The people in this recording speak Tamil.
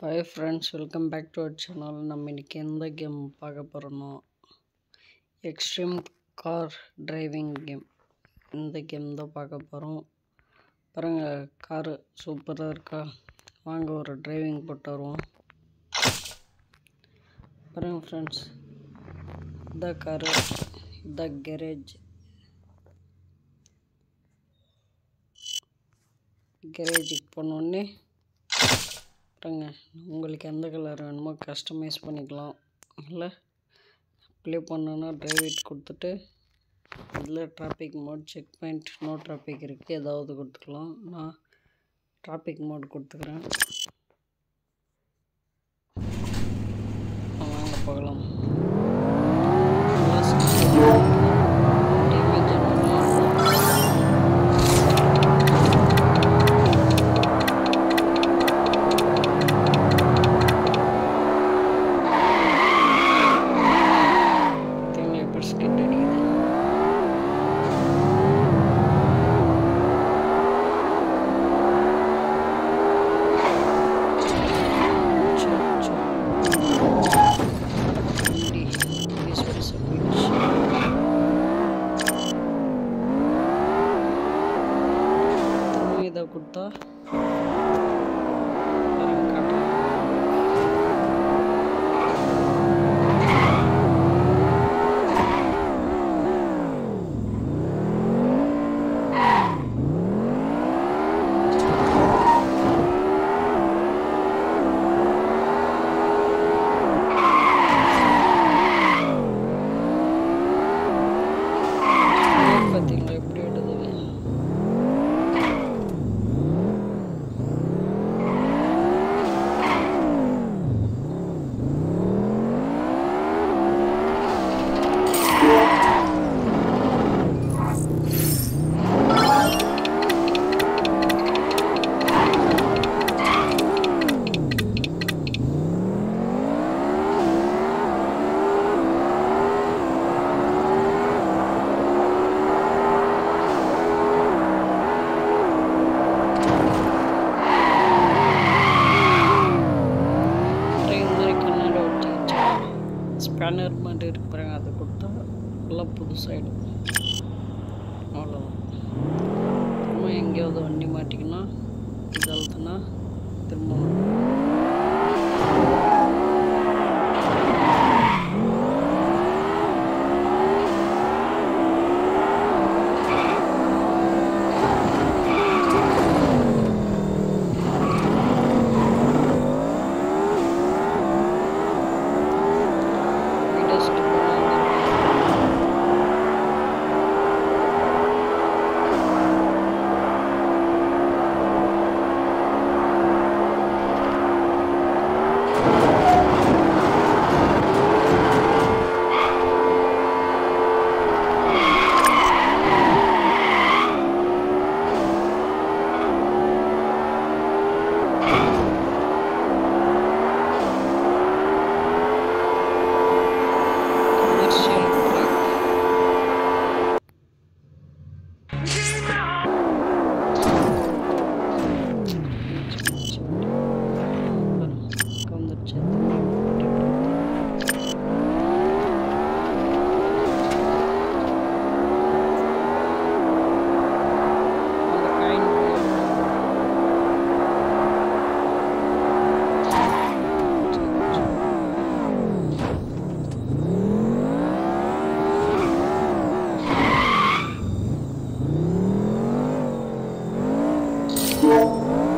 Hi friends welcome back to our channel நம்ம இன்றைக்கி எந்த கேம் பார்க்க போகிறோன்னா எக்ஸ்ட்ரீம் கார் டிரைவிங் கேம் இந்த கேம் தான் பார்க்க போகிறோம் பாருங்கள் காரு சூப்பராக இருக்கா வாங்க ஒரு டிரைவிங் போட்டு வருவோம் பாருங்கள் ஃப்ரெண்ட்ஸ் இதான் காரு இதான் கேரேஜ் கேரேஜுக்கு போனோடனே பாருங்க உங்களுக்கு எந்த கலர் வேணுமோ கஸ்டமைஸ் பண்ணிக்கலாம் இல்லை ப்ளே பண்ணோன்னா டிரைவேட் கொடுத்துட்டு இதில் traffic mode check point no traffic இருக்குது ஏதாவது கொடுத்துக்கலாம் நான் டிராஃபிக் மோட் கொடுத்துக்கிறேன் வாங்க போகலாம் தேங்காய் எப்படி ஸ்கிட் அடிக்குது சரி, சரி. வண்டி police police போயிடுச்சு. திரும்ப இதை கொடுத்தா பாருங்க, காட்டுறேன். Brake பார்த்தீங்களா எப்படி விடுது ட்ரெயின் மாதிரி கண்ணாடி ஒட்டிக்கிட்டு ஸ்பேனர் மாதிரி இருக்கு பாருங்க அதை கொடுத்தா எல்லாம் புதுசாகிடும் அவ்வளோதான் திரும்ப எங்கேயாவது வண்டி மாட்டிக்கினா இது அழுத்துனா திரும்ப வீடியோஸ் commercial break. வந்துருச்சு அந்த காயின் Thank